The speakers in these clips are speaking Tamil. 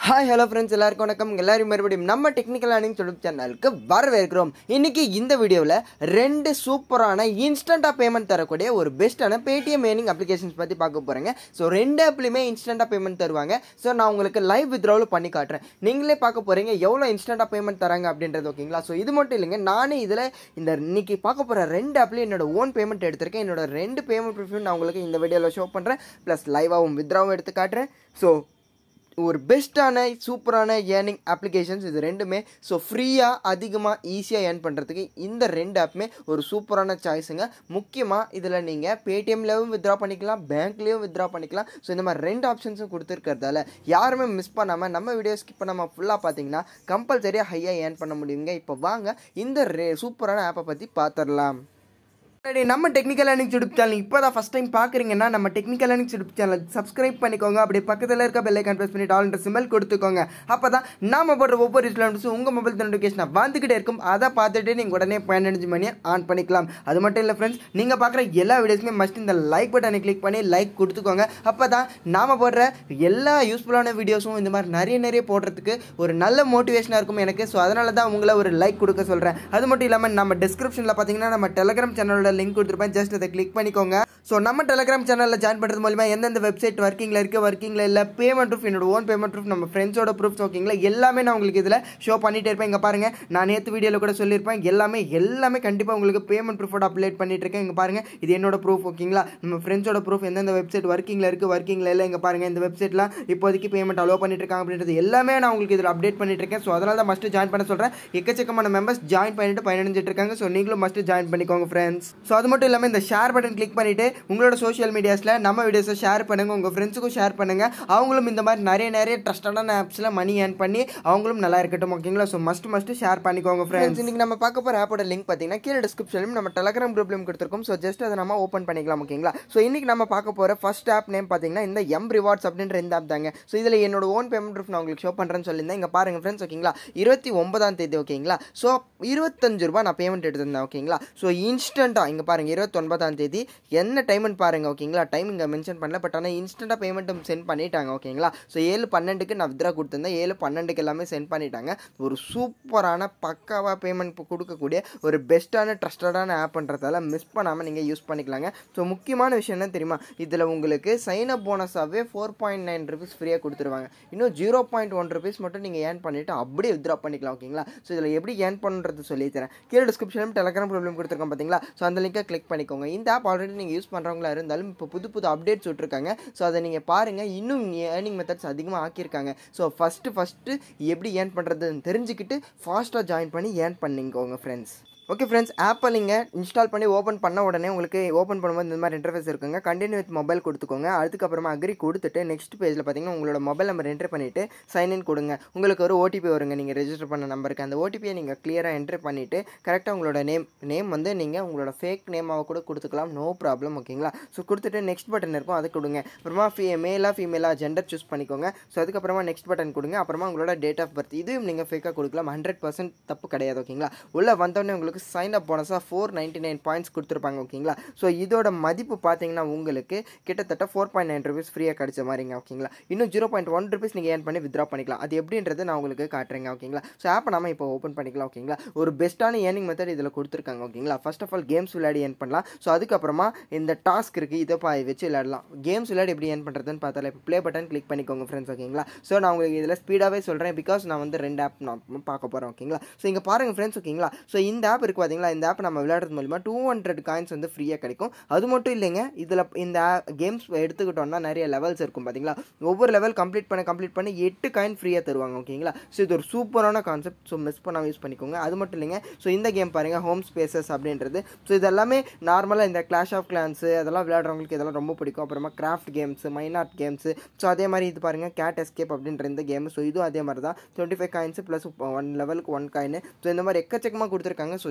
ஹாய் ஹலோ ஃப்ரெண்ட்ஸ் எல்லாருக்கும் வணக்கம் எல்லாரும் மறுபடியும் நம்ம டெக்னிக்கல் லேர்னிங் யூடியூப் சேனலுக்கு வரவேற்கிறோம் இன்னைக்கு இந்த வீடியோவில் ரெண்டு சூப்பரான இன்ஸ்டண்ட்டாக பேமெண்ட் தரக்கூடிய ஒரு பெஸ்ட்டான பேடிஎம் ஏர்னிங் அப்ளிகேஷன்ஸ் பற்றி பார்க்க போகிறேங்க ஸோ ரெண்டு ஆப்லையுமே இன்ஸ்டண்ட்டாக பேமெண்ட் தருவாங்க ஸோ நான் உங்களுக்கு லைவ் வித்ராவல் பண்ணி காட்டுறேன் நீங்களே பார்க்க போகிறீங்க எவ்வளோ இன்ஸ்டண்ட்டாக பேமெண்ட் தராங்க அப்படின்றது ஓகேங்களா ஸோ இது மட்டும் இல்லைங்க நானே இதில் இந்த இன்னைக்கு பார்க்க போகிற ரெண்டு ஆப்லையும் என்னோட ஓன் பேமெண்ட் எடுத்திருக்கேன் என்னோட ரெண்டு பேமெண்ட் ப்ரிஃபியூ நான் உங்களுக்கு இந்த வீடியோவில் ஷோ பண்ணுறேன் ப்ளஸ் லைவாகவும் வித்ராவும் எடுத்து காட்டுறேன் ஸோ ஒரு பெஸ்ட்டான சூப்பரான ஏர்னிங் அப்ளிகேஷன்ஸ் இது ரெண்டுமே ஸோ ஃப்ரீயாக அதிகமாக ஈஸியாக ஏர்ன் பண்ணுறதுக்கு இந்த ரெண்டு ஆப்புமே ஒரு சூப்பரான சாய்ஸுங்க முக்கியமாக இதில் நீங்கள் பேடிஎம்லேயும் வித்ரா பண்ணிக்கலாம் பேங்க்லேயும் வித்ரா பண்ணிக்கலாம் ஸோ இந்த மாதிரி ரெண்டு ஆப்ஷன்ஸும் கொடுத்துருக்கறதால யாருமே மிஸ் பண்ணாமல் நம்ம வீடியோ ஸ்கிப் பண்ணாமல் ஃபுல்லாக பார்த்தீங்கன்னா கம்பல்சரியாக ஹையாக ஏர்ன் பண்ண முடியுங்க இப்போ வாங்க இந்த ரே சூப்பரான ஆப்பை பற்றி பார்த்துடலாம் சரி நம்ம டெக்னிக்கல் லேர்னிங் யூடியூப் சேனல் இப்போ தான் ஃபஸ்ட் டைம் பார்க்குறீங்கன்னா நம்ம technical learning YouTube channel subscribe பண்ணிக்கோங்க அப்படியே பக்கத்தில் இருக்க பெல் ஐக்கான் ப்ரெஸ் பண்ணிட்டு ஆல் சிம்பிள் கொடுத்துக்கோங்க அப்போ தான் நாம போடுற ஒவ்வொரு ஸ்டூடெண்ட்ஸும் உங்கள் மொபைல் நோட்டிஃபிகேஷன் வந்துக்கிட்டே இருக்கும் அதை பார்த்துட்டு நீங்கள் உடனே பதினஞ்சு மணியை ஆன் பண்ணிக்கலாம் அது மட்டும் இல்லை ஃப்ரெண்ட்ஸ் நீங்கள் பார்க்குற எல்லா வீடியோஸுமே மஸ்ட் இந்த லைக் பட்டனை கிளிக் பண்ணி லைக் கொடுத்துக்கோங்க அப்போ தான் நாம போடுற எல்லா யூஸ்ஃபுல்லான வீடியோஸும் இந்த மாதிரி நிறைய நிறைய போடுறதுக்கு ஒரு நல்ல மோட்டிவேஷனாக இருக்கும் எனக்கு ஸோ அதனால தான் உங்களை ஒரு லைக் கொடுக்க சொல்கிறேன் அது மட்டும் இல்லாமல் நம்ம டிஸ்கிரிப்ஷனில் பார்த்தீங்கன்னா நம்ம டெலிகிராம் சேனலோட லிங்க் கொடுத்துருப்பேன் ஜஸ்ட் அதை கிளிக் பண்ணிக்கோங்க ஸோ நம்ம டெலிகிராம் சேனலில் ஜாயின் பண்ணுறது மூலிமா எந்தெந்த வெப்சைட் ஒர்க்கிங்கில் இருக்குது ஒர்க்கிங்கில் இல்லை பேமெண்ட் ப்ரூஃப் என்னோட ஓன் பேமெண்ட் ப்ரூஃப் நம்ம ஃப்ரெண்ட்ஸோட ப்ரூஃப்ஸ் ஓகேங்களா எல்லாமே நான் உங்களுக்கு இதில் ஷோ பண்ணிட்டே இருப்பேன் இங்கே பாருங்கள் நான் நேற்று வீடியோவில் கூட சொல்லியிருப்பேன் எல்லாமே எல்லாமே கண்டிப்பாக உங்களுக்கு பேமெண்ட் ப்ரூஃபோட அப்டேட் பண்ணிட்டு இருக்கேன் இங்கே பாருங்கள் இது என்னோட ப்ரூஃப் ஓகேங்களா நம்ம ஃப்ரெண்ட்ஸோட ப்ரூஃப் எந்தெந்த வெப்சைட் ஒர்க்கிங்கில் இருக்குது ஒர்க்கிங்கில் இல்லை இங்கே பாருங்கள் இந்த வெப்சைட்லாம் இப்போதைக்கு பேமெண்ட் அலோவ் பண்ணிட்டு இருக்காங்க அப்படின்றது எல்லாமே நான் உங்களுக்கு இதில் அப்டேட் பண்ணிட்டு இருக்கேன் ஸோ அதனால தான் மஸ்ட்டு ஜாயின் பண்ண சொல்கிறேன் எக்கச்சக்கமான மெம்பர்ஸ் ஜாயின் பண்ணிட்டு பயனடைஞ்சிட்டு இருக்காங்க ஸோ நீங்களும் மஸ்ட்டு ஜாயின் பண்ணிக்கோங்க ஃப்ரெண்ட்ஸ் ஸோ அது மட்டும் இல்லாமல் இந்த ஷேர் பட்டன் கிளிக் பண்ணிவிட்டு உங்களோட சோஷியல் மீடியாஸில் நம்ம வீடியோஸை ஷேர் பண்ணுங்கள் உங்கள் ஃப்ரெண்ட்ஸுக்கும் ஷேர் பண்ணுங்கள் அவங்களும் இந்த மாதிரி நிறைய நிறைய ட்ரஸ்டடான ஆப்ஸில் மணி ஏர்ன் பண்ணி அவங்களும் நல்லா இருக்கட்டும் ஓகேங்களா ஸோ மஸ்ட் மஸ்ட் ஷேர் பண்ணிக்கோங்க ஃப்ரெண்ட்ஸ் இன்றைக்கி நம்ம பார்க்க போகிற ஆப்போட லிங்க் பார்த்தீங்கன்னா கீழே டிஸ்கிரிப்ஷன்லையும் நம்ம டெலகிராம் குரூப்லையும் கொடுத்துருக்கோம் ஸோ ஜஸ்ட் அதை நம்ம ஓப்பன் பண்ணிக்கலாம் ஓகேங்களா ஸோ இன்றைக்கி நம்ம பார்க்க போகிற ஃபர்ஸ்ட் ஆப் நேம் பார்த்தீங்கன்னா இந்த எம் ரிவார்ட்ஸ் அப்படின்ற இந்த ஆப் தாங்க ஸோ இதில் என்னோட ஓன் பேமெண்ட் ப்ரூஃப் நான் உங்களுக்கு ஷோ பண்ணுறேன்னு சொல்லியிருந்தேன் இங்கே பாருங்கள் ஃப்ரெண்ட்ஸ் ஓகேங்களா இருபத்தி ஒன்பதாம் தேதி ஓகேங்களா ஸோ இருபத்தஞ்சு ரூபா நான் பேமெண்ட் எடுத்திருந்தேன் ஓகேங்களா ஸோ இன்ஸ்டண்ட்டாக இங்கே பாருங்கள் இருபத்தொன்பதாம் தேதி என்ன டைம்னு பாருங்கள் ஓகேங்களா டைம் இங்கே மென்ஷன் பண்ணல பட் ஆனால் இன்ஸ்டண்ட்டாக பேமெண்ட்டும் சென்ட் பண்ணிட்டாங்க ஓகேங்களா ஸோ ஏழு பன்னெண்டுக்கு நான் வித்ரா கொடுத்துருந்தேன் ஏழு பன்னெண்டுக்கு எல்லாமே சென்ட் பண்ணிட்டாங்க ஒரு சூப்பரான பக்காவாக பேமெண்ட் கொடுக்கக்கூடிய ஒரு பெஸ்ட்டான ட்ரஸ்டடான ஆப்ன்றதால மிஸ் பண்ணாமல் நீங்கள் யூஸ் பண்ணிக்கலாங்க ஸோ முக்கியமான விஷயம் என்ன தெரியுமா இதில் உங்களுக்கு சைன் அப் போனஸாகவே ஃபோர் பாயிண்ட் நைன் ருபீஸ் ஃப்ரீயாக கொடுத்துருவாங்க இன்னும் ஜீரோ பாயிண்ட் ஒன் ருபீஸ் மட்டும் நீங்கள் ஏர்ன் பண்ணிவிட்டு அப்படியே வித்ரா பண்ணிக்கலாம் ஓகேங்களா ஸோ இதில் எப்படி ஏர்ன் பண்ணுறது சொல்லித்தரேன் கீழே டிஸ்கிரிப்ஷனும் டெலகிராம் ப்ராப்ளம் கொடுத்துருக்கோம் பார்த்தீங்களா ஸோ அந்த லிங்கை கிளிக் பண்ணிக்கோங்க இந்த ஆப் ஆல்ரெடி நீங்கள் யூஸ் பண்ணுறவங்களா இருந்தாலும் இப்போ புது புது அப்டேட்ஸ் விட்ருக்காங்க ஸோ அதை நீங்கள் பாருங்கள் இன்னும் ஏர்னிங் மெத்தட்ஸ் அதிகமாக ஆக்கியிருக்காங்க ஸோ ஃபஸ்ட்டு ஃபஸ்ட்டு எப்படி ஏர்ன் பண்ணுறதுன்னு தெரிஞ்சுக்கிட்டு ஃபாஸ்ட்டாக ஜாயின் பண்ணி ஏர்ன் பண்ணிக்கோங்க ஃப்ரெண்ட்ஸ் ஓகே ஃப்ரெண்ட்ஸ் ஆப்பை நீங்கள் இன்ஸ்டால் பண்ணி ஓப்பன் பண்ண உடனே உங்களுக்கு ஓப்பன் பண்ணும்போது இந்த மாதிரி இன்டர்ஃபேஸ் இருக்குங்க கண்டினியூ வித் மொபைல் கொடுத்துக்கோங்க அதுக்கப்புறமா அக்ரி கொடுத்துட்டு நெக்ஸ்ட் பேஜில் பார்த்தீங்கன்னா உங்களோட மொபைல் நம்பர் என்ட்ரு பண்ணிவிட்டு சைன்இன் கொடுங்க உங்களுக்கு ஒரு ஓடிபி வருங்க நீங்கள் ரெஜிஸ்டர் பண்ண நம்பருக்கு அந்த ஓடிபியை நீங்கள் கிளியராக என்ட்ரு பண்ணிவிட்டு கரெக்டாக உங்களோட நேம் நேம் வந்து நீங்கள் உங்களோட ஃபேக் நேமாவை கூட கொடுத்துக்கலாம் நோ ப்ராப்ளம் ஓகேங்களா ஸோ கொடுத்துட்டு நெக்ஸ்ட் பட்டன் இருக்கும் அதை கொடுங்க அப்புறமா ஃபீ மேலாக ஃபீமேலாக ஜெண்டர் சூஸ் பண்ணிக்கோங்க ஸோ அதுக்கப்புறமா நெக்ஸ்ட் பட்டன் கொடுங்க அப்புறமா உங்களோட டேட் ஆஃப் பர்த் இதுவும் நீங்கள் ஃபேக்காக கொடுக்கலாம் ஹண்ட்ரட் பர்சன்ட் தப்பு கிடையாது ஓகேங்களா உள்ளே வந்தோடனே உங்களுக்கு சைன் அப் போனஸாக ஃபோர் நைன்ட்டி நைன் பாயிண்ட்ஸ் கொடுத்துருப்பாங்க ஓகேங்களா ஸோ இதோட மதிப்பு பார்த்தீங்கன்னா உங்களுக்கு கிட்டத்தட்ட ஃபோர் பாயிண்ட் நைன் ருபீஸ் ஃப்ரீயாக கிடைச்ச மாதிரிங்க ஓகேங்களா இன்னும் ஜீரோ பாயிண்ட் ஒன் ருபீஸ் நீங்கள் ஏர்ன் பண்ணி வித்ரா பண்ணிக்கலாம் அது எப்படின்றது நான் உங்களுக்கு காட்டுறேங்க ஓகேங்களா ஸோ ஆப்பை நம்ம இப்போ ஓப்பன் பண்ணிக்கலாம் ஓகேங்களா ஒரு பெஸ்ட்டான ஏர்னிங் மெத்தட் இதில் கொடுத்துருக்காங்க ஓகேங்களா ஃபர்ஸ்ட் ஆஃப் ஆல் கேம்ஸ் விளையாடி ஏர்ன் பண்ணலாம் ஸோ அதுக்கப்புறமா இந்த டாஸ்க் இருக்குது இதை பா வச்சு விளையாடலாம் கேம்ஸ் விளையாடி எப்படி ஏர்ன் பண்ணுறதுன்னு பார்த்தால இப்போ ப்ளே பட்டன் கிளிக் பண்ணிக்கோங்க ஃப்ரெண்ட்ஸ் ஓகேங்களா ஸோ நான் உங்களுக்கு இதில் ஸ்பீடாகவே சொல்கிறேன் பிகாஸ் நான் வந்து ரெண்டு ஆப் நான் பார்க்க போகிறேன் ஓகேங்களா ஸோ இங்கே பாருங்கள் ஃப்ரெண்ட்ஸ் ஓகேங்களா ஸோ இந்த ஆப் இருக்குது பார்த்தீங்களா இந்த ஆப் நம்ம விளையாடுறது மூலிமா டூ ஹண்ட்ரட் காயின்ஸ் வந்து ஃப்ரீயாக கிடைக்கும் அது மட்டும் இல்லைங்க இதில் இந்த கேம்ஸ் எடுத்துக்கிட்டோம்னா நிறைய லெவல்ஸ் இருக்கும் பார்த்தீங்களா ஒவ்வொரு லெவல் கம்ப்ளீட் பண்ண கம்ப்ளீட் பண்ணி எட்டு காயின் ஃப்ரீயாக தருவாங்க ஓகேங்களா ஸோ இது ஒரு சூப்பரான கான்செப்ட் ஸோ மிஸ் பண்ணாமல் யூஸ் பண்ணிக்கோங்க அது மட்டும் இல்லைங்க ஸோ இந்த கேம் பாருங்கள் ஹோம் ஸ்பேசஸ் அப்படின்றது ஸோ இதெல்லாமே நார்மலாக இந்த கிளாஷ் ஆஃப் கிளான்ஸு அதெல்லாம் விளையாடுறவங்களுக்கு இதெல்லாம் ரொம்ப பிடிக்கும் அப்புறமா கிராஃப்ட் கேம்ஸு மைனார்ட் கேம்ஸு ஸோ அதே மாதிரி இது பாருங்கள் கேட் எஸ்கேப் அப்படின்ற இந்த கேம் ஸோ இதுவும் அதே மாதிரி தான் twenty five coins plus one லெவலுக்கு ஒன் காயின் ஸோ இந்த மாதிரி எக்கச்சக்கமாக கொடுத்துருக்காங்க ஸோ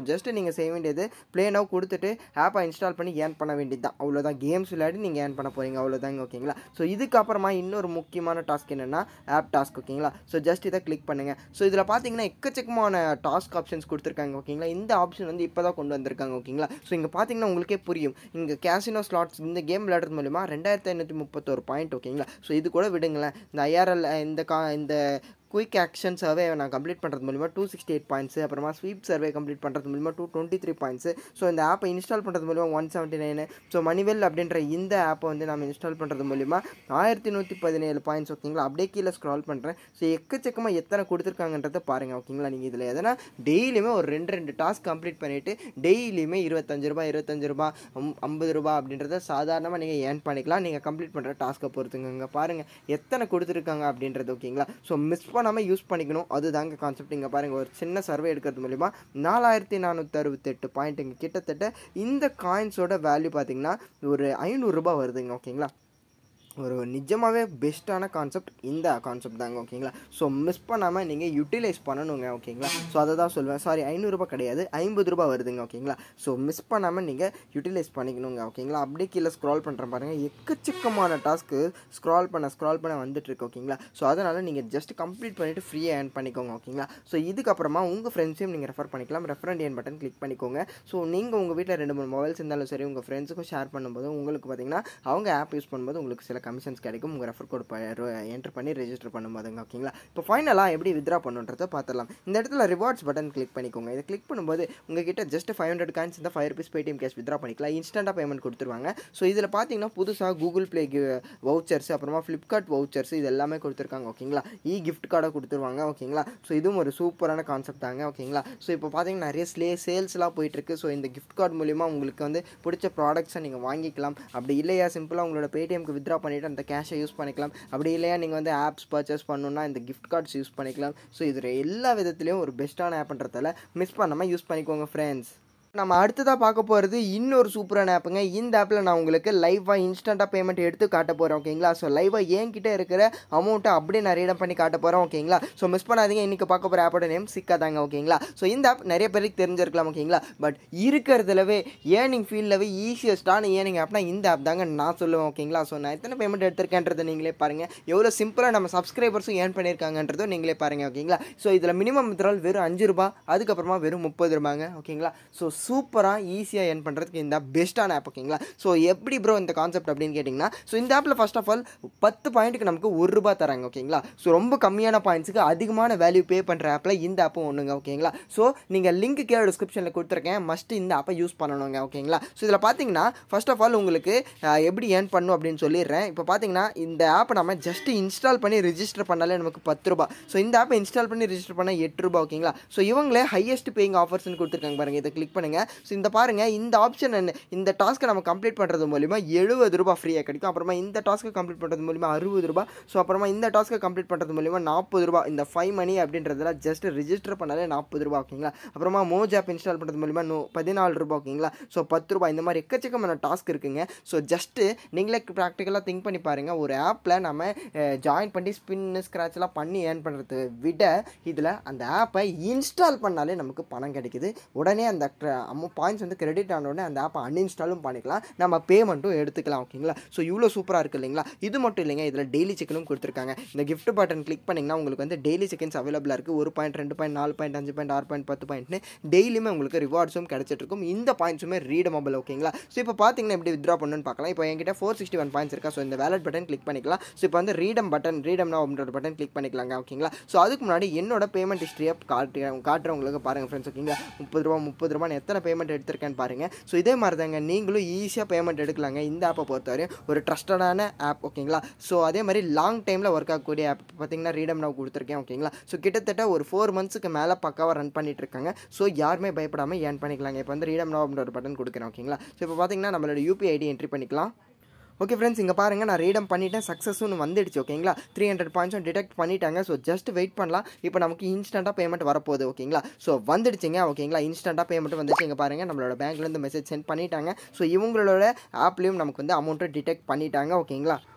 ஜஸ்ட் நீங்கள் செய்ய வேண்டியது ப்ளேனாக கொடுத்துட்டு ஆப்பை இன்ஸ்டால் பண்ணி ஏர்ன் பண்ண வேண்டியது தான் அவ்வளோதான் கேம்ஸ் விளையாடி நீங்கள் ஏர்ன் பண்ண போகிறீங்க அவ்வளோதாங்க ஓகேங்களா ஸோ இதுக்கப்புறமா இன்னொரு முக்கியமான டாஸ்க் என்னென்னா ஆப் டாஸ்க் ஓகேங்களா ஸோ ஜஸ்ட் இதை கிளிக் பண்ணுங்கள் ஸோ இதில் பார்த்தீங்கன்னா எக்கச்சக்கமான டாஸ்க் ஆப்ஷன்ஸ் கொடுத்துருக்காங்க ஓகேங்களா இந்த ஆப்ஷன் வந்து இப்போ தான் கொண்டு வந்திருக்காங்க ஓகேங்களா ஸோ இங்கே பார்த்தீங்கன்னா உங்களுக்கே புரியும் இங்கே கேசினோ ஸ்லாட்ஸ் இந்த கேம் விளையாடுறது மூலிமா ரெண்டாயிரத்தி ஐநூற்றி முப்பத்தோரு பாயிண்ட் ஓகேங்களா ஸோ இது கூட விடுங்களேன் இந்த ஐஆர்எல் இந்த கா இந்த குயிக் ஆக்ஷன் சர்வே நான் கம்ப்ளீட் பண்ணுறது மூலிமா டூ சிக்ஸ்டி எயிட் பாயிண்ட்ஸு அப்புறமா ஸ்வீப் சர்வே கம்ப்ளீட் பண்ணுறது மூலிமா two twenty three points so இந்த ஆப்பை இன்ஸ்டால் பண்ணுறது மூலிமா one seventy nine so Moneywell அப்படின்ற இந்த ஆப்பை வந்து நம்ம இன்ஸ்டால் பண்ணுறது மூலிமா ஆயிரத்தி நூற்றி பதினேழு பாயிண்ட்ஸ் ஓகேங்களா அப்படியே கீழே ஸ்க்ரால் பண்ணுறேன் ஸோ எக்கச்சக்கமாக எத்தனை கொடுத்துருக்காங்கன்றதை பாருங்கள் ஓகேங்களா நீங்கள் இதில் எதனா டெய்லியுமே ஒரு ரெண்டு ரெண்டு டாஸ்க் கம்ப்ளீட் பண்ணிவிட்டு டெய்லியுமே இருபத்தஞ்சு ரூபா இருபத்தஞ்சு ரூபா அம் ஐம்பது ரூபா அப்படின்றத சாதாரணமாக நீங்கள் ஏர்ன் பண்ணிக்கலாம் நீங்கள் கம்ப்ளீட் பண்ணுற டாஸ்க்கை பொறுத்துங்க பாருங்கள் எத்தனை கொடுத்துருக்காங்க அப்படின்றது ஓகேங்களா ஸோ மிஸ் பண்ணாமல் யூஸ் பண்ணிக்கணும் அதுதாங்க கான்செப்ட் இங்கே பாருங்கள் ஒரு சின்ன சர்வே எடுக்கிறது மூலிமா நாலாயிரத்தி நானூற்றி அறுபத்தெட்டு பாயிண்ட்டுங்க கிட்டத்தட்ட இந்த காயின்ஸோட வேல்யூ பார்த்தீங்கன்னா ஒரு ஐநூறுரூபா வருதுங்க ஓகேங்களா ஒரு நிஜமாகவே பெஸ்ட்டான கான்செப்ட் இந்த கான்செப்ட் தாங்க ஓகேங்களா ஸோ மிஸ் பண்ணாமல் நீங்கள் யூட்டிலைஸ் பண்ணணுங்க ஓகேங்களா ஸோ அதை தான் சொல்லுவேன் சாரி ஐநூறுரூபா கிடையாது ஐம்பது ரூபா வருதுங்க ஓகேங்களா ஸோ மிஸ் பண்ணாமல் நீங்கள் யூட்டிலைஸ் பண்ணிக்கணுங்க ஓகேங்களா அப்படியே கீழே ஸ்க்ரால் பண்ணுறேன் பாருங்கள் எக்கச்சக்கமான டாஸ்க்கு ஸ்க்ரால் பண்ண ஸ்க்ரால் பண்ண வந்துட்டு இருக்கு ஓகேங்களா ஸோ அதனால் நீங்கள் ஜஸ்ட் கம்ப்ளீட் பண்ணிவிட்டு ஃப்ரீயாக ஏர்ன் பண்ணிக்கோங்க ஓகேங்களா ஸோ இதுக்கப்புறமா உங்கள் ஃப்ரெண்ட்ஸையும் நீங்கள் ரெஃபர் பண்ணிக்கலாம் ரெஃபரண்ட் ஏன் பட்டன் கிளிக் பண்ணிக்கோங்க ஸோ நீங்கள் உங்கள் வீட்டில் ரெண்டு மூணு மொபைல்ஸ் இருந்தாலும் சரி உங்கள் ஃப்ரெண்ட்ஸுக்கும் ஷேர் பண்ணும்போது உங்களுக்கு பார்த்தீங்கன்னா அவங்க ஆப் யூஸ் பண்ணும்போது உங்களுக்கு சில கமிஷன்ஸ் கிடைக்கும் உங்கள் ரெஃபர் கோட் என்டர் பண்ணி ரெஜிஸ்டர் பண்ணும்போதுங்க ஓகேங்களா இப்போ ஃபைனலாக எப்படி வித்ரா பண்ணுன்றதை பார்த்துடலாம் இந்த இடத்துல ரிவார்ட்ஸ் பட்டன் கிளிக் பண்ணிக்கோங்க இதை கிளிக் பண்ணும்போது உங்ககிட்ட ஜஸ்ட் ஃபைவ் ஹண்ட்ரட் காயின்ஸ் இந்த five rupees Paytm cash withdraw பண்ணிக்கலாம் இன்ஸ்டண்ட்டாக பேமெண்ட் கொடுத்துருவாங்க ஸோ இதில் பார்த்தீங்கன்னா புதுசாக கூகுள் ப்ளே வவுச்சர்ஸ் அப்புறமா ஃப்ளிப்கார்ட் வவுச்சர்ஸ் இது எல்லாமே கொடுத்துருக்காங்க ஓகேங்களா இ கிஃப்ட் கார்டை கொடுத்துருவாங்க ஓகேங்களா ஸோ இதுவும் ஒரு சூப்பரான கான்செப்ட் தாங்க ஓகேங்களா ஸோ இப்போ பார்த்தீங்கன்னா நிறைய ஸ்லே சேல்ஸ்லாம் போயிட்டுருக்கு ஸோ இந்த கிஃப்ட் கார்டு மூலிமா உங்களுக்கு வந்து பிடிச்ச ப்ராடக்ட்ஸை நீங்கள் வாங்கிக்கலாம் அப்படி இல்லையா சிம்பிளாக உங்களோட பேடிஎம்க்கு வித்ரா பண்ணிவிட்டு அந்த கேஷை யூஸ் பண்ணிக்கலாம் அப்படி இல்லையா நீங்கள் வந்து ஆப்ஸ் பர்ச்சேஸ் பண்ணணுன்னா இந்த கிஃப்ட் கார்ட்ஸ் யூஸ் பண்ணிக்கலாம் ஸோ இதில் எல்லா விதத்துலேயும் ஒரு பெஸ்ட்டான ஆப்ன்றதால மிஸ் பண்ணாமல் யூஸ் பண்ணிக்கோங்க ஃப்ரெண்ட்ஸ் நம்ம அடுத்ததாக பார்க்க போகிறது இன்னொரு சூப்பரான ஆப்புங்க இந்த ஆப்பில் நான் உங்களுக்கு லைவாக இன்ஸ்டண்ட்டாக பேமெண்ட் எடுத்து காட்ட போகிறேன் ஓகேங்களா ஸோ லைவாக என்கிட்ட இருக்கிற அமௌண்ட்டை அப்படியே நான் ரீடம் பண்ணி காட்ட போகிறேன் ஓகேங்களா ஸோ மிஸ் பண்ணாதீங்க இன்றைக்கி பார்க்க போகிற ஆப்போட நேம் சிக்காதாங்க ஓகேங்களா ஸோ இந்த ஆப் நிறைய பேருக்கு தெரிஞ்சிருக்கலாம் ஓகேங்களா பட் இருக்கிறதுலவே ஏர்னிங் ஃபீல்டவே ஈஸியஸ்டான ஏர்னிங் ஆப்னா இந்த ஆப் தாங்க நான் சொல்லுவேன் ஓகேங்களா ஸோ நான் எத்தனை பேமெண்ட் எடுத்திருக்கேன்றதை நீங்களே பாருங்கள் எவ்வளோ சிம்பிளாக நம்ம சப்ஸ்கிரைபர்ஸும் ஏர்ன் பண்ணியிருக்காங்கன்றதும் நீங்களே பாருங்கள் ஓகேங்களா ஸோ இதில் மினிமம் வித்ரால் வெறும் அஞ்சு ரூபா அதுக்கப்புறமா வெறும் முப்பது ரூபாங்க ஓகேங்களா ஸோ சூப்பராக ஈஸியாக ஏர்ன் பண்ணுறதுக்கு இந்த பெஸ்ட்டான ஆப் ஓகேங்களா ஸோ எப்படி ப்ரோ இந்த கான்செப்ட் அப்படின்னு கேட்டிங்கன்னா ஸோ இந்த ஆப்பில் ஃபர்ஸ்ட் ஆஃப் ஆல் பத்து பாயிண்ட்டுக்கு நமக்கு ஒரு ரூபா தராங்க ஓகேங்களா ஸோ ரொம்ப கம்மியான பாயிண்ட்ஸுக்கு அதிகமான வேல்யூ பே பண்ணுற ஆப்பில் இந்த ஆப்பும் ஒன்றுங்க ஓகேங்களா ஸோ நீங்கள் லிங்க் கீழே டிஸ்கிரிப்ஷனில் கொடுத்துருக்கேன் மஸ்ட் இந்த ஆப்பை யூஸ் பண்ணணுங்க ஓகேங்களா ஸோ இதில் பார்த்தீங்கன்னா ஃபர்ஸ்ட் ஆஃப் ஆல் உங்களுக்கு அஹ், எப்படி ஏர்ன் பண்ணும் அப்படின்னு சொல்லிடுறேன் இப்போ பார்த்தீங்கன்னா இந்த ஆப்பை நம்ம ஜஸ்ட் இன்ஸ்டால் பண்ணி ரிஜிஸ்டர் பண்ணாலே நமக்கு பத்து ரூபா ஸோ இந்த ஆப்பை இன்ஸ்டால் பண்ணி ரிஜிஸ்டர் பண்ணால் எட்டு ரூபா ஓகேங்களா ஸோ இவங்களே ஹையஸ்ட் பேயிங் ஆஃபர்ஸ்னு கொடுத்துருக்காங்க பாருங்கள் இதை கிளிக் பண்ணுங்கள் ஸோ இந்த பாருங்கள் இந்த ஆப்ஷன் இந்த டாஸ்க்கை நம்ம கம்ப்ளீட் பண்ணுறது மூலிமா எழுபது ரூபா ஃப்ரீயாக கிடைக்கும் அப்புறமா இந்த டாஸ்க்கை கம்ப்ளீட் பண்ணுறது மூலிமா அறுபது ரூபா ஸோ அப்புறமா இந்த டாஸ்க்கை கம்ப்ளீட் பண்ணுறது மூலிமா நாற்பது ரூபா இந்த ஃபைவ் மணி அப்படின்றதுல ஜஸ்ட் ரிஜிஸ்டர் பண்ணாலே நாற்பது ரூபா ஓகேங்களா அப்புறமா மோஜ் ஆப் இன்ஸ்டால் பண்ணுறது மூலிமா நூ பதினாலு ரூபா ஓகேங்களா ஸோ பத்து ரூபா இந்த மாதிரி எக்கச்சக்கமான டாஸ்க் இருக்குங்க ஸோ ஜஸ்ட்டு நீங்களே ப்ராக்டிக்கலாக திங்க் பண்ணி பாருங்கள் ஒரு ஆப்பில் நம்ம ஜாயின் பண்ணி ஸ்பின்னு ஸ்க்ராட்ச்லாம் பண்ணி ஏர்ன் பண்ணுறதை விட இதில் அந்த ஆப்பை இன்ஸ்டால் பண்ணாலே நமக்கு பணம் கிடைக்குது உடனே அந்த அமௌண்ட் பாயிண்ட்ஸ் வந்து கிரெடிட் ஆன உடனே அந்த ஆப்பை அன்இன்ஸ்டாலும் பண்ணிக்கலாம் நம்ம பேமெண்ட்டும் எடுத்துக்கலாம் ஓகேங்களா ஸோ இவ்வளோ சூப்பராக இருக்குது இல்லைங்களா இது மட்டும் இல்லைங்க இதில் டெய்லி செக்கனும் கொடுத்துருக்காங்க இந்த gift பட்டன் கிளிக் பண்ணிங்கன்னா உங்களுக்கு வந்து டெய்லி செகண்ட்ஸ் அவைலபிளாக இருக்குது ஒரு பாயிண்ட் ரெண்டு பாயிண்ட் நாலு பாயிண்ட் அஞ்சு பாயிண்ட் ஆறு பாயிண்ட் பத்து பாயிண்ட்னு டெய்லியுமே உங்களுக்கு ரிவார்ட்ஸும் கிடைச்சிட்டு இருக்கும் இந்த பாயிண்ட்ஸுமே ரீடமபிள் ஓகேங்களா ஸோ இப்போ பார்த்தீங்கன்னா எப்படி வித்ரா பண்ணணும்னு பார்க்கலாம் இப்போ என்கிட்ட ஃபோர் சிக்ஸ்டி ஒன் பாயிண்ட்ஸ் இருக்கா ஸோ இந்த வேலட் பட்டன் கிளிக் பண்ணிக்கலாம் ஸோ இப்போ வந்து ரீடம் பட்டன் ரீடம் now அப்படின்ற பட்டன் கிளிக் பண்ணிக்கலாங்க ஓகேங்களா ஸோ அதுக்கு முன்னாடி என்னோட பேமெண்ட் ஹிஸ்ட்ரியை காட்டு காட்டுறவங்களுக்கு பாருங்கள் ஃப்ரெண்ட்ஸ் ஓகேங்களா முப்பது ரூபா முப்பது ரூபா நான் எத்தனை பேமெண்ட் எடுத்திருக்கேன்னு பாருங்கள் ஸோ இதே மாதிரி தாங்க நீங்களும் ஈஸியாக பேமெண்ட் எடுக்கலாங்க இந்த ஆப்பை பொறுத்தவரையும் ஒரு ட்ரஸ்டடான ஆப் ஓகேங்களா ஸோ அதே மாதிரி லாங் டைமில் ஒர்க் ஆகக்கூடிய ஆப் பார்த்தீங்கன்னா ரீடம் நான் கொடுத்துருக்கேன் ஓகேங்களா ஸோ கிட்டத்தட்ட ஒரு ஃபோர் மந்த்ஸுக்கு மேலே பக்காவாக ரன் பண்ணிட்டு இருக்காங்க ஸோ யாருமே பயப்படாமல் ஏர்ன் பண்ணிக்கலாங்க இப்போ வந்து ரீடம் now அப்படின்ற ஒரு பட்டன் கொடுக்குறேன் ஓகேங்களா ஸோ இப்போ பார்த்தீங்கன்னா நம்மளோட யூபிஐ ஐடி என்ட்ரி பண்ணிக்கலாம் ஓகே ஃப்ரெண்ட்ஸ் இங்கே பாருங்கள் நான் ரீடம் பண்ணிட்டேன் சக்ஸஸ்னு வந்துடுச்சு ஓகேங்களா த்ரீ ஹண்ட்ரட் பாயிண்ட்ஸும் டிடெக்ட் பண்ணிட்டாங்க ஸோ ஜஸ்ட் வெயிட் பண்ணலாம் இப்போ நமக்கு இன்ஸ்டண்ட்டாக பேமெண்ட் வரப்போகுது ஓகேங்களா ஸோ வந்துடுச்சுங்க ஓகேங்களா இன்ஸ்டண்ட்டாக பேமெண்ட் வந்துச்சு இங்கே பாருங்கள் நம்மளோட பேங்க்லேருந்து மெசேஜ் சென்ட் பண்ணிட்டாங்க ஸோ இவங்களோட ஆப்லேயும் நமக்கு வந்து அமௌண்ட்டை டிடெக்ட் பண்ணிட்டாங்க ஓகேங்களா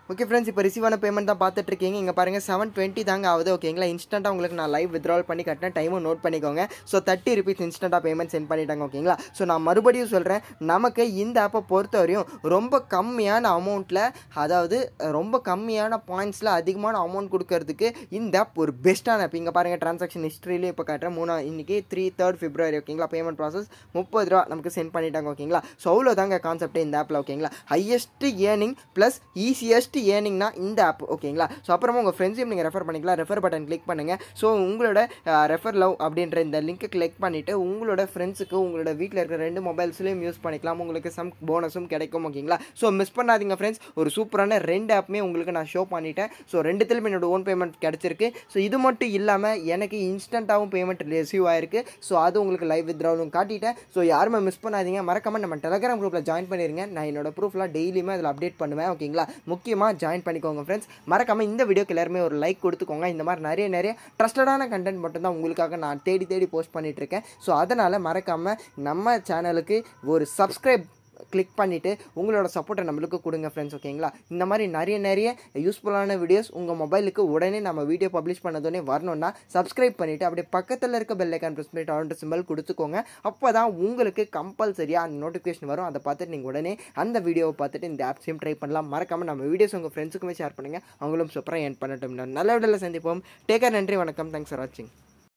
ஓகே ஃப்ரெண்ட்ஸ் இப்போ ரிசீவ் ஆன பேமெண்ட் தான் பார்த்துட்டு இருக்கீங்க இங்கே பாருங்கள் செவன் டுவெண்ட்டி தாங்க ஆகுது ஓகேங்களா இன்ஸ்டண்ட்டாக உங்களுக்கு நான் லைவ் வித்ட்ரால் பண்ணி கட்டினேன் டைமும் நோட் பண்ணிக்கோங்க ஸோ தேர்ட்டி ருபீஸ் இன்ஸ்டண்ட்டாக பேமெண்ட் சென்ட் பண்ணிட்டாங்க ஓகேங்களா ஸோ நான் மறுபடியும் சொல்கிறேன் நமக்கு இந்த ஆப்பை பொறுத்த வரையும் ரொம்ப கம்மியான அமௌண்ட்டில் அதாவது ரொம்ப கம்மியான பாயிண்ட்ஸில் அதிகமான அமௌண்ட் கொடுக்கறதுக்கு இந்த ஆப் ஒரு பெஸ்ட்டான ஆப் இங்கே பாருங்கள் ட்ரான்சாக்ஷன் ஹிஸ்ட்ரியிலே இப்போ காட்டுறேன் மூணா இன்றைக்கி த்ரீ தேர்ட் பிப்ரவரி ஓகேங்களா பேமெண்ட் ப்ராசஸ் முப்பது ரூபா நமக்கு சென்ட் பண்ணிட்டாங்க ஓகேங்களா ஸோ அவ்வளோதாங்க கான்செப்ட் இந்த ஆப்பில் ஓகேங்களா ஹையஸ்ட் ஏர்னிங் ப்ளஸ் ஈஸியஸ்ட் ஏர்னிங்னா இந்த ஆப் ஓகேங்களா ஸோ அப்புறமா உங்கள் ஃப்ரெண்ட்ஸையும் நீங்கள் ரெஃபர் பண்ணிக்கலாம் ரெஃபர் பட்டன் கிளிக் பண்ணுங்கள் ஸோ உங்களோட ரெஃபர் லவ் அப்படின்ற இந்த லிங்க்கை கிளிக் பண்ணிவிட்டு உங்களோட ஃப்ரெண்ட்ஸுக்கு உங்களோட வீட்டில் இருக்கிற ரெண்டு மொபைல்ஸ்லையும் யூஸ் பண்ணிக்கலாம் உங்களுக்கு சம் போனஸும் கிடைக்கும் ஓகேங்களா ஸோ மிஸ் பண்ணாதீங்க ஃப்ரெண்ட்ஸ் ஒரு சூப்பரான ரெண்டு ஆப்புமே உங்களுக்கு நான் ஷோ பண்ணிட்டேன் ஸோ ரெண்டுத்துலையும் என்னோட ஓன் பேமெண்ட் கிடச்சிருக்கு ஸோ இது மட்டும் இல்லாமல் எனக்கு இன்ஸ்டண்ட்டாகவும் பேமெண்ட் ரிசீவ் ஆயிருக்கு ஸோ அது உங்களுக்கு லைவ் வித்ராவலும் காட்டிட்டேன் ஸோ யாருமே மிஸ் பண்ணாதீங்க மறக்காம நம்ம டெலகிராம் குரூப்பில் ஜாயின் பண்ணிருங்க நான் என்னோட ப்ரூஃப்லாம் டெய்லியுமே அதில் அப்டேட் பண்ணுவேன் ஓகேங்களா முக்கியமாக ஜாயின் பண்ணிக்கோங்க ஃப்ரெண்ட்ஸ் மறக்காம இந்த வீடியோக்கு எல்லாருமே ஒரு லைக் கொடுத்துக்கோங்க இந்த மாதிரி நிறைய நிறைய ட்ரஸ்டடான கண்டென்ட் மட்டும்தான் உங்களுக்காக நான் தேடி தேடி போஸ்ட் பண்ணிட்டு இருக்கேன் ஸோ அதனால் மறக்காமல் நம்ம சேனலுக்கு ஒரு சப்ஸ்கிரைப் கிளிக் பண்ணிவிட்டு உங்களோட சப்போர்ட்டை நம்மளுக்கு கொடுங்க ஃப்ரெண்ட்ஸ் ஓகேங்களா இந்த மாதிரி நிறைய நிறைய யூஸ்ஃபுல்லான வீடியோஸ் உங்கள் மொபைலுக்கு உடனே நம்ம வீடியோ பப்ளிஷ் பண்ணதோடனே வரணும்னா சப்ஸ்கிரைப் பண்ணிவிட்டு அப்படியே பக்கத்தில் இருக்க பெல் ஐக்கான் ப்ரெஸ் பண்ணிட்டு ஆன் சிம்பிள் கொடுத்துக்கோங்க அப்போ தான் உங்களுக்கு கம்பல்சரியாக அந்த நோட்டிஃபிகேஷன் வரும் அதை பார்த்துட்டு நீங்கள் உடனே அந்த வீடியோவை பார்த்துட்டு இந்த ஆப்ஸையும் ட்ரை பண்ணலாம் மறக்காமல் நம்ம வீடியோஸ் உங்கள் ஃப்ரெண்ட்ஸுக்குமே ஷேர் பண்ணுங்கள் அவங்களும் சூப்பராக என் பண்ணட்டும் நல்ல விடல சந்திப்போம் டேக்கர் நன்றி வணக்கம் தேங்க்ஸ் ஃபார் வாட்சிங்